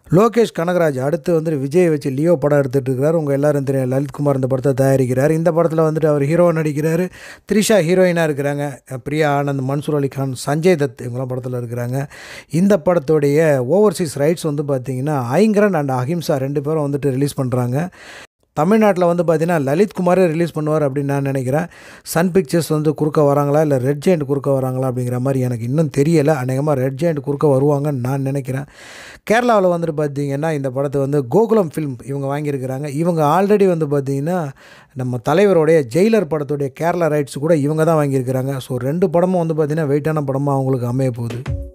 லோகேஷ் கனகராஜ் அடுத்து வந்துட்டு விஜய் வச்சு லியோ படம் எடுத்துகிட்டு இருக்கிறார் உங்கள் எல்லாரும் தெரியும் லலித்குமார் இந்த படத்தை தயாரிக்கிறார் இந்த படத்தில் வந்துட்டு அவர் ஹீரோ நடிக்கிறார் த்ரிஷா ஹீரோயினாக இருக்கிறாங்க பிரியா ஆனந்த் மன்சூர் அலி கான் சஞ்சய் தத் இவங்களாம் படத்தில் இருக்கிறாங்க இந்த படத்துடைய ஓவர்சீஸ் ரைட்ஸ் வந்து பார்த்திங்கன்னா ஐங்கரன் அண்ட் அஹிம்சா ரெண்டு பேரும் வந்துட்டு ரிலீஸ் பண்ணுறாங்க தமிழ்நாட்டில் வந்து பார்த்தீங்கன்னா லலித்குமாரே ரிலீஸ் பண்ணுவார் அப்படின்னு நான் நினைக்கிறேன் சன் பிக்சர்ஸ் வந்து குறுக்க வராங்களா இல்லை ரெட் ஜெயண்ட் குறுக்க வராங்களா அப்படிங்கிற மாதிரி எனக்கு இன்னும் தெரியலை அநேகமாக ரெட் ஜெயண்ட் குறுக்க வருவாங்கன்னு நான் நினைக்கிறேன் கேரளாவில் வந்துட்டு பார்த்தீங்கன்னா இந்த படத்தை வந்து கோகுலம் ஃபிலிம் இவங்க வாங்கியிருக்கிறாங்க இவங்க ஆல்ரெடி வந்து பார்த்திங்கன்னா நம்ம தலைவருடைய ஜெயிலர் படத்துடைய கேரளா ரைட்ஸ் கூட இவங்க தான் வாங்கியிருக்கிறாங்க ஸோ ரெண்டு படமும் வந்து பார்த்திங்கன்னா வெயிட்டான படமாக அவங்களுக்கு அமைய போகுது